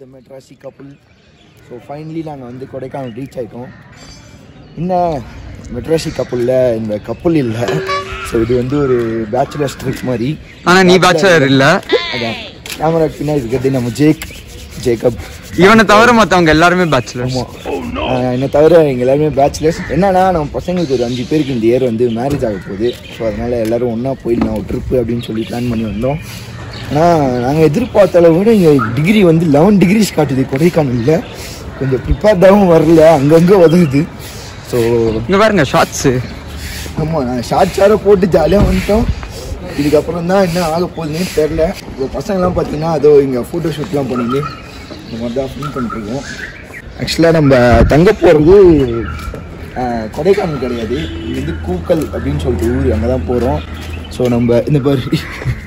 Materazzi couple so finally நாங்கள் வந்து Kodaikanal reach ஆகிட்டோம் என்ன மெட்ராசி கப்புளில் இந்த கப்புள் இல்லை ஸோ இது வந்து ஒரு பேச்சுலர்ஸ் ட்ரிப் மாதிரி ஆனா நீ பேச்சுலர் இல்ல அதான் கேமரா பின்னாடி இருக்கிறது நம்ம ஜேக் ஜேக்கப் இவனை தவிர மத்தவங்க எல்லாருமே பேச்சுலர் ஆஹ் என்னை தவிர எங்கள் எல்லாருமே பேச்சுலர்ஸ் என்னன்னா நம்ம பசங்களுக்கு ஒரு அஞ்சு பேருக்கு இந்த இயர் வந்து மேரேஜ் ஆக போகுது ஸோ அதனால் எல்லோரும் ஒன்றா போயிடலாம் ஒரு ட்ரிப்பு அப்படின்னு சொல்லி பிளான் பண்ணி வந்தோம் ஆனால் நாங்கள் எதிர்பார்த்த அளவு விட இங்கே டிகிரி வந்து லெவன் டிகிரிஸ் காட்டுது கொடைக்கானலில் கொஞ்சம் ப்ரிப்பேர்டாகவும் வரல அங்கங்கே உதவுது ஸோ இங்க பாருங்க ஷார்ட்ஸ் ஆமாம் நான் ஷார்ட் ஷாரை போட்டு ஜாலியாக வந்துட்டோம் இதுக்கப்புறம் தான் என்ன ஆக போகுதுன்னே தெரில இப்போ பசங்கள்லாம் பார்த்தீங்கன்னா அதோ இங்கே ஃபோட்டோ ஷூட்லாம் பண்ணிட்டு இந்த மாதிரி தான் ஃபில் பண்ணிட்டுருக்கோம் ஆக்சுவலாக நம்ம தங்க போகிறது கொடைக்கானல் கிடையாது இது வந்து கூக்கல் அப்படின்னு சொல்லிட்டு ஊர் அங்கே தான் போகிறோம் ஸோ நம்ம இந்த மாதிரி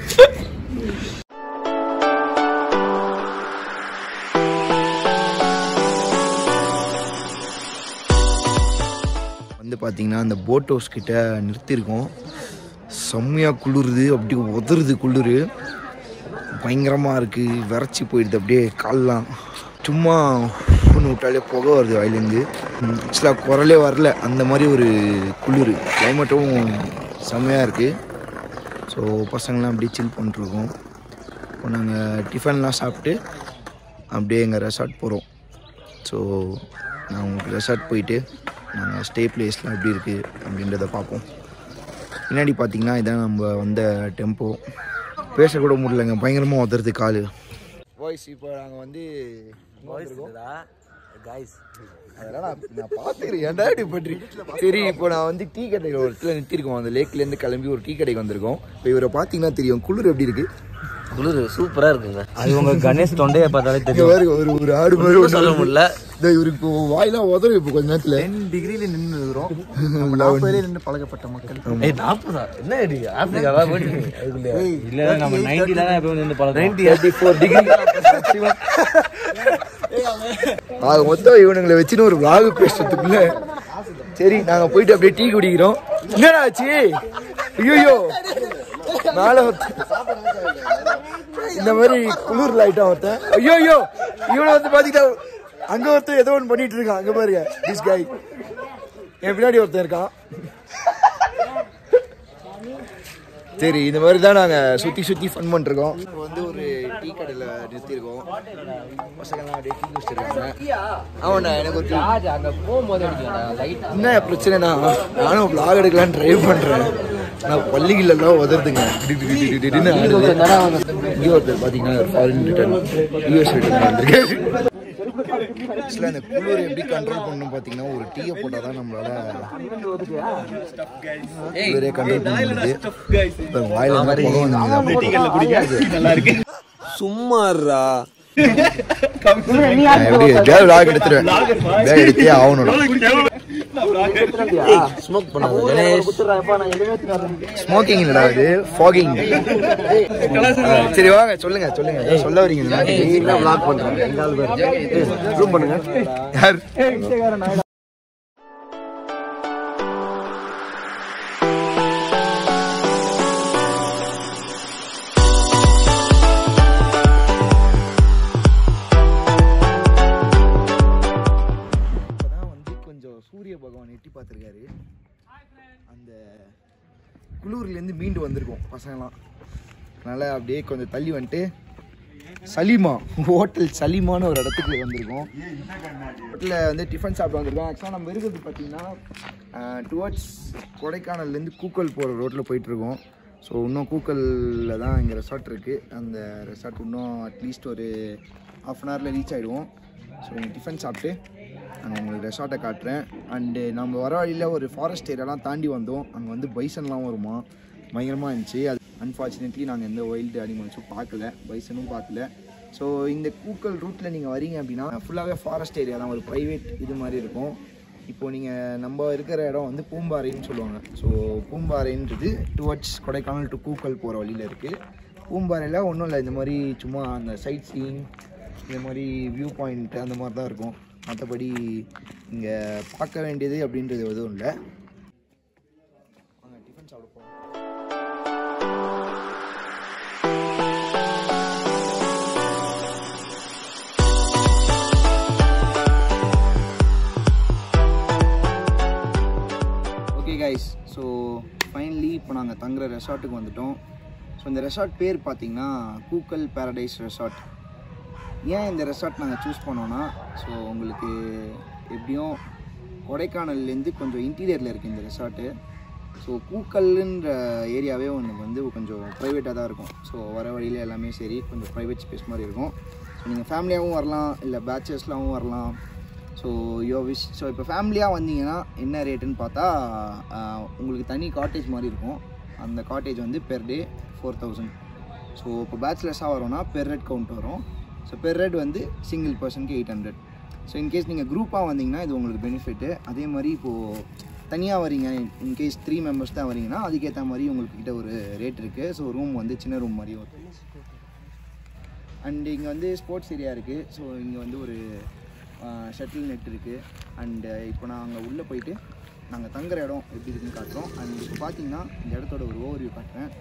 வந்து பார்த்தீங்கன்னா அந்த போட் ஹவுஸ் கிட்ட நிறுத்தியிருக்கோம் செம்மையாக குளிருது அப்படியே உதறுது குளிர் பயங்கரமாக இருக்குது விரைச்சி போயிடுது அப்படியே கால்லாம் சும்மா ஒன்று விட்டாலே புகை வருது வாயிலேருந்து ஆக்சுவலாக குரலே வரல அந்த மாதிரி ஒரு குளிர் கிளைமேட்டும் செம்மையாக இருக்குது ஸோ பசங்களாம் அப்படியே சில் பண்ணிட்டுருக்கோம் இப்போ நாங்கள் டிஃபன்லாம் சாப்பிட்டு அப்படியே எங்கள் ரெசார்ட் போகிறோம் ஸோ நான் உங்களுக்கு ரெசார்ட் போயிட்டு நாங்கள் ஸ்டே பிளேஸ்லாம் எப்படி இருக்குது அப்படின்றத பார்ப்போம் பின்னாடி பார்த்தீங்கன்னா இதான் நம்ம வந்த டெம்போ பேசக்கூட முடியலங்க பயங்கரமாக உதறது கால் வாய்ஸ் இப்போ நாங்கள் வந்து அதெல்லாம் நான் நான் பார்த்துக்கிறேன் ஏன்டா இப்படி பண்றீ சரி இப்போ நான் வந்து டீ கடையில் ஒரு இடத்துல நிறுத்திருக்கோம் அந்த லேக்லேருந்து கிளம்பி ஒரு டீ கடைக்கு வந்திருக்கோம் இப்போ இவரை பார்த்தீங்கன்னா தெரியும் குளிர் எப்படி இருக்கு குளிர் சூப்பரா இருக்குங்க அது உங்க கணேஷ் தொண்டையை பார்த்தாலே இங்க தெரியும் பாருங்க ஒரு ஒரு ஆடு மாதிரி ஒண்ணு சொல்ல இருக்கு. முடியல இந்த இவருக்கு இப்போ வாயிலாம் உதறும் இப்போ கொஞ்ச நேரத்தில் டிகிரியில நின்று இருக்கிறோம் லெவன் நின்று பழகப்பட்ட மக்கள் ஏய் நாற்பதா என்ன அடி ஆப்பிரிக்காவா போயிட்டு அதுக்குள்ளே இல்ல நம்ம நைன்டில தான் எப்பவும் நின்று பழக்கம் நைன்டி ஃபோர் டிகிரி ஆக மொத்தம் இவனுங்களை வச்சுன்னு ஒரு vlog பேசுறதுக்குள்ள சரி நாங்க போயிட்டு அப்படியே டீ குடிக்கிறோம் என்னடா ஆச்சு ஐயோ மேல ஒருத்தன். இந்த மாதிரி குளிர்ல ஆயிட்டான் ஒருத்தன் ஐயோ ஐயோ இவனை வந்து பாத்தீங்கன்னா அங்க ஒருத்தன் ஏதோ ஒன்று பண்ணிட்டு இருக்கான் அங்க பாருங்க திஸ் காய் என் பின்னாடி ஒருத்தன் இருக்கான் சரி இந்த மாதிரி தான் நாங்கள் சுற்றி சுற்றி ஃபன் பண்ணிருக்கோம் இப்போ வந்து ஒரு டீ கடையில் நிறுத்தியிருக்கோம் பசங்கள்லாம் அப்படியே டீ குடிச்சிருக்காங்க ஆமாண்ணா எனக்கு ஒரு டீ அங்க போகும்போது அடிக்கலாம் லைட் என்ன பிரச்சனைனா நானும் vlog எடுக்கலாம்னு ட்ரை பண்ணுறேன் நான் பள்ளிகளெல்லாம் உதறதுங்க டி- டி- டி- டி- டின்னு ஆடுது இங்கே ஒருத்தர் பார்த்தீங்கன்னா ஃபாரின் ரிட்டர்ன் யூஎஸ் ரிட்டர்ன் வந்திருக்கு ஆக்சுவலாக அந்த குளிர் எப்படி கண்ட்ரோல் பண்ணணும் பார்த்தீங்கன்னா ஒரு டீயை போட்டால் தான் நம்மளால குளிரே கண்ட்ரோல் பண்ண முடியுது இப்போ வாயில மாதிரி சும்மாறா நான் எப்படி எப்படியாவது vlog எடுத்துருவேன் எப்படியாவது எடுத்தே ஆகணும் ஸ்மோக் பண்ணாத கணேஷ் ஸ்மோக்கிங் இல்லடா இது ஃபாகிங் சரி வாங்க சொல்லுங்க சொல்லுங்க ஏதோ சொல்ல வரீங்க இந்த நாட்டுக்கு. vlog பண்றாங்க எங்க ஆளு பேரு ஜூம் பண்ணுங்க யார் இப்பதான் வந்து கொஞ்சம் சூரிய பகவான் எட்டி பார்த்துருக்காரு அந்த குளூர்லேருந்து மீண்டு வந்திருக்கோம் பசங்களாம் அதனால் அப்படியே கொஞ்சம் தள்ளி வந்துட்டு சலீமா ஹோட்டல் சலீமான்னு ஒரு இடத்துக்கு வந்திருக்கோம் ஹோட்டலில் வந்து டிஃபன் சாப்பிட வந்திருக்கோம் ஆக்சுவலாக நம்ம இருக்கிறது பார்த்தீங்கன்னா டுவர்ட்ஸ் கொடைக்கானல்லேருந்து கூக்கல் போகிற ரோட்டில் போயிட்டுருக்கோம் ஸோ இன்னும் கூக்கலில் தான் இங்கே ரெசார்ட் இருக்குது அந்த ரெசார்ட் இன்னும் அட்லீஸ்ட் ஒரு ஆஃப் அன் ஹவரில் ரீச் ஆகிடுவோம் ஸோ இங்கே டிஃபன் சாப்பிட்டு நான் உங்களுக்கு ரெசார்ட்டை காட்டுறேன் அண்டு நம்ம வர வழியில் ஒரு ஃபாரஸ்ட் ஏரியாலாம் தாண்டி வந்தோம் அங்கே வந்து பைசன்லாம் வருமா பயங்கரமாக இருந்துச்சு அது அன்ஃபார்ச்சுனேட்லி நாங்கள் எந்த வைல்டு அனிமல்ஸும் பார்க்கல பைசனும் பார்க்கல ஸோ இந்த கூக்கல் ரூட்டில் நீங்கள் வரீங்க அப்படின்னா ஃபுல்லாகவே ஃபாரஸ்ட் ஏரியா தான் ஒரு ப்ரைவேட் இது மாதிரி இருக்கும் இப்போது நீங்கள் நம்ம இருக்கிற இடம் வந்து பூம்பாறைன்னு சொல்லுவாங்க ஸோ பூம்பாறைன்றது டுவர்ட்ஸ் கொடைக்கானல் டு கூக்கல் போகிற வழியில் இருக்குது பூம்பாறையில் ஒன்றும் இல்லை இந்த மாதிரி சும்மா அந்த சைட் சீயிங் இந்த மாதிரி வியூ பாயிண்ட் அந்த மாதிரி தான் இருக்கும் மற்றபடி இங்கே பார்க்க வேண்டியது அப்படின்றது எதுவும் இல்லை வாங்க டிஃபன் சாப்பிட போகலாம் கைஸ் ஸோ ஃபைனலி இப்போ நாங்கள் தங்குற ரெசார்ட்டுக்கு வந்துட்டோம் ஸோ இந்த ரெசார்ட் பேர் பார்த்தீங்கன்னா கூக்கல் பேரடைஸ் ரெசார்ட் ஏன் இந்த ரெசார்ட் நாங்கள் சூஸ் பண்ணோன்னா ஸோ உங்களுக்கு எப்படியும் கொடைக்கானல்லேருந்து கொஞ்சம் இன்டீரியரில் இருக்குது இந்த ரெசார்ட்டு ஸோ கூக்கல்ன்ற ஏரியாவே ஒன்று வந்து கொஞ்சம் ப்ரைவேட்டாக தான் இருக்கும் ஸோ வர வழியில் எல்லாமே சரி கொஞ்சம் ப்ரைவேட் ஸ்பேஸ் மாதிரி இருக்கும் ஸோ நீங்கள் ஃபேமிலியாகவும் வரலாம் இல்லை பேச்சர்ஸ்லாகவும் வரலாம் ஸோ யோ விஷ் ஸோ இப்போ ஃபேமிலியாக வந்தீங்கன்னா என்ன ரேட்டுன்னு பார்த்தா ஆஹ், உங்களுக்கு தனி காட்டேஜ் மாதிரி இருக்கும் அந்த காட்டேஜ் வந்து per day four thousand so இப்போ பேச்சுலர்ஸாக வரோன்னா பெர் ரெட் கவுண்ட் வரும் ஸோ பெர் ரெட் வந்து சிங்கிள் பர்சனுக்கு எயிட் ஹண்ட்ரட் ஸோ இன்கேஸ் நீங்கள் குரூப்பாக வந்தீங்கன்னா இது உங்களுக்கு பெனிஃபிட்டு அதே மாதிரி இப்போது தனியாக வரீங்க இன்கேஸ் த்ரீ மெம்பர்ஸ் தான் வரீங்கன்னா அதுக்கேற்ற மாதிரி உங்களுக்கு கிட்ட ஒரு ரேட் இருக்குது ஸோ ரூம் வந்து சின்ன ரூம் மாதிரி வரும் அண்ட் இங்கே வந்து ஸ்போர்ட்ஸ் ஏரியா இருக்குது ஸோ இங்கே வந்து ஒரு ஷட்டில் நெட் இருக்குது அண்டு இப்போ நான் அங்கே உள்ளே போயிட்டு நாங்கள் தங்குற இடம் எப்படி இருக்குன்னு காட்டுறோம் அண்ட் இப்போ பார்த்தீங்கன்னா இந்த இடத்தோட ஒரு ஓவர்வியூ காட்டுறேன்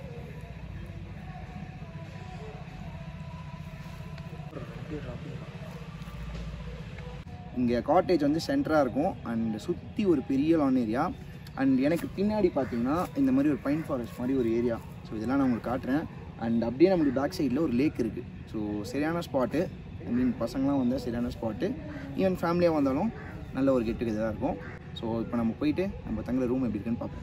இங்கே காட்டேஜ் வந்து சென்டராக இருக்கும் அண்ட் சுற்றி ஒரு பெரிய லான் ஏரியா அண்ட் எனக்கு பின்னாடி பார்த்தீங்கன்னா இந்த மாதிரி ஒரு பைன் ஃபாரஸ்ட் மாதிரி ஒரு ஏரியா ஸோ இதெல்லாம் நான் உங்களுக்கு காட்டுறேன் அண்ட் அப்படியே நம்மளுக்கு பேக் சைடில் ஒரு லேக் இருக்குது ஸோ சரியான ஸ்பாட்டு ஐ மீன் பசங்களாம் வந்தால் சரியான ஸ்பாட்டு ஈவன் ஃபேமிலியாக வந்தாலும் நல்ல ஒரு கெட்டு இதாக இருக்கும் ஸோ இப்போ நம்ம போயிட்டு நம்ம தங்குற ரூம் எப்படி இருக்குன்னு பார்ப்போம்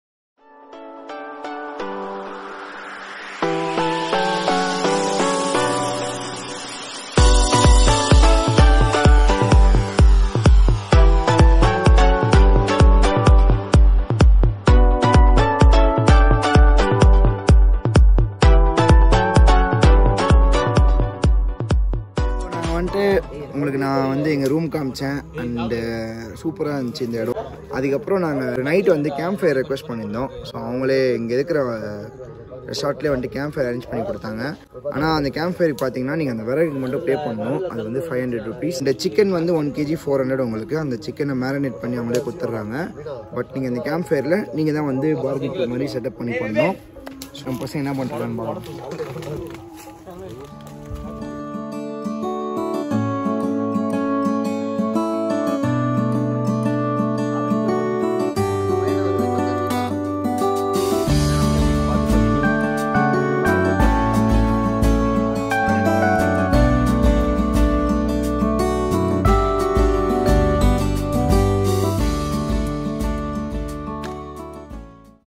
நாங்கள் வந்துட்டு உங்களுக்கு நான் வந்து எங்கள் ரூம் காமிச்சேன் அண்டு சூப்பராக இருந்துச்சு இந்த இடம் அதுக்கப்புறம் நாங்கள் நைட் வந்து கேம்ப் ஃபயர் ரெக்வஸ்ட் பண்ணியிருந்தோம் ஸோ அவங்களே இங்கே இருக்கிற ரெசார்ட்லேயே வந்துட்டு கேம்ப் ஃபயர் அரேஞ்ச் பண்ணி கொடுத்தாங்க ஆனால் அந்த கேம்ப் ஃபயருக்கு பார்த்தீங்கன்னா நீங்கள் அந்த விறகுக்கு மட்டும் பே பண்ணணும் அது வந்து ஃபைவ் ஹண்ட்ரட் ருபீஸ் இந்த சிக்கன் வந்து ஒன் கேஜி ஃபோர் ஹண்ட்ரட் உங்களுக்கு அந்த சிக்கனை மேரினேட் பண்ணி அவங்களே கொடுத்துட்றாங்க பட் நீங்கள் இந்த கேம்ப் ஃபயரில் நீங்கள் தான் வந்து பார்பிக்யூ மாதிரி செட்டப் பண்ணி பண்ணணும் ஸோ நம்ம பசங்க என்ன பண்ணுறாங்கன்னு பார்க்கலாம்